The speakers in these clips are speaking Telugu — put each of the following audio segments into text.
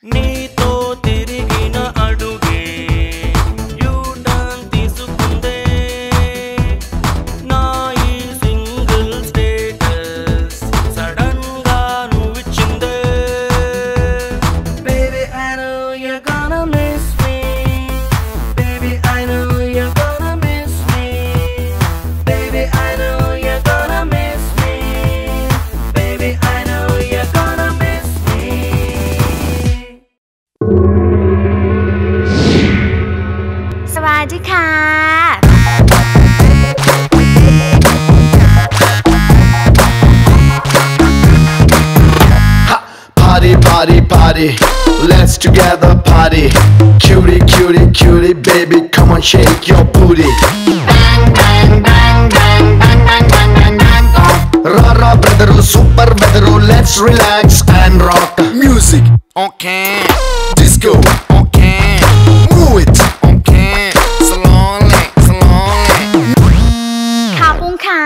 నీతో తిరిగిన అడుగే యూటర్న్ తీసుకుందే నా ఈ సింగిల్ స్టేటస్ సడన్ గా నువ్విచ్చిందే Baby, I know you're gonna miss me. Baby, I know you're gonna miss me. Baby, I know you're gonna miss me. Baby, I know you're gonna miss me. สวัสดีค่ะ Party, party, party. Let's together party. Cutie, cutie, cutie, baby, come on, shake your booty. Ra ra, brother, super weather, let's relax and rock. Music, okay. Disco, okay. Move it, okay. Slowly, slowly. ข้าวปุ้งค่ะ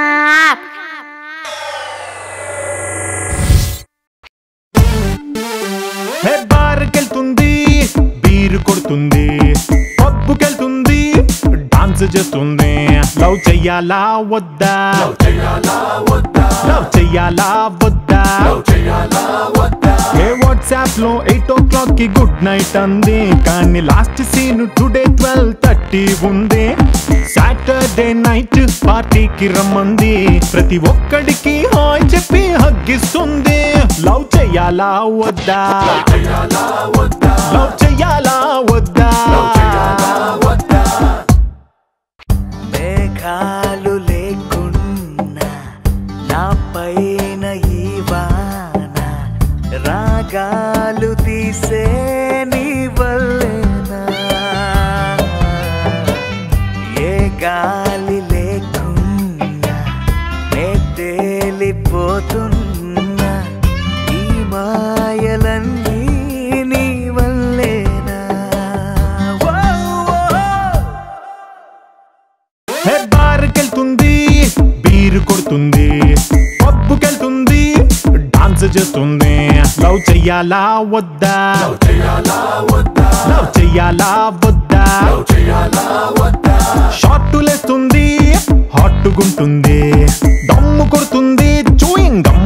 hey బార్కెళ్తుంది బీరు కొడుతుంది పబ్బుకెళ్తుంది డాన్స్ చేస్తుంది లవ్ చెయ్యాలా వద్దా లవ్ చెయ్యాలా వద్దా ఏ వాట్సాప్ లో ఎయిట్ ఓ క్లాక్ కి గుడ్ నైట్ అంది కానీ last seen today twelve thirty ఉంది సాటర్డే నైట్ పార్టీకి రమ్మంది ప్రతి ఒక్కడికి హాయ్ చెప్పి హగ్గిస్తుంది లవ్ చెయ్యాలా వద్దా లవ్ చెయ్యాలా వద్దా మేఘాలు లేకున్నా నా పైన ఈ వాన రాగాలు తీసే నీ వల్లేనా ఏ గాలి లేకున్నా నే తేలిపోతున్నా ఈ మాయలన్నీ నీ వల్లేనా ఓ, ఓ. హే బార్కెళ్తుంది బీరు కొడుతుంది పబ్బుకెళ్తుంది డాన్స్ చేస్తుంది లవ్ చెయ్యాలా వద్దా లవ్ చెయ్యాలా వద్దా షార్టులేస్తుంది హాట్టుగుంటుంది దమ్ము కొడుతుంది చూయింగ్ గమ్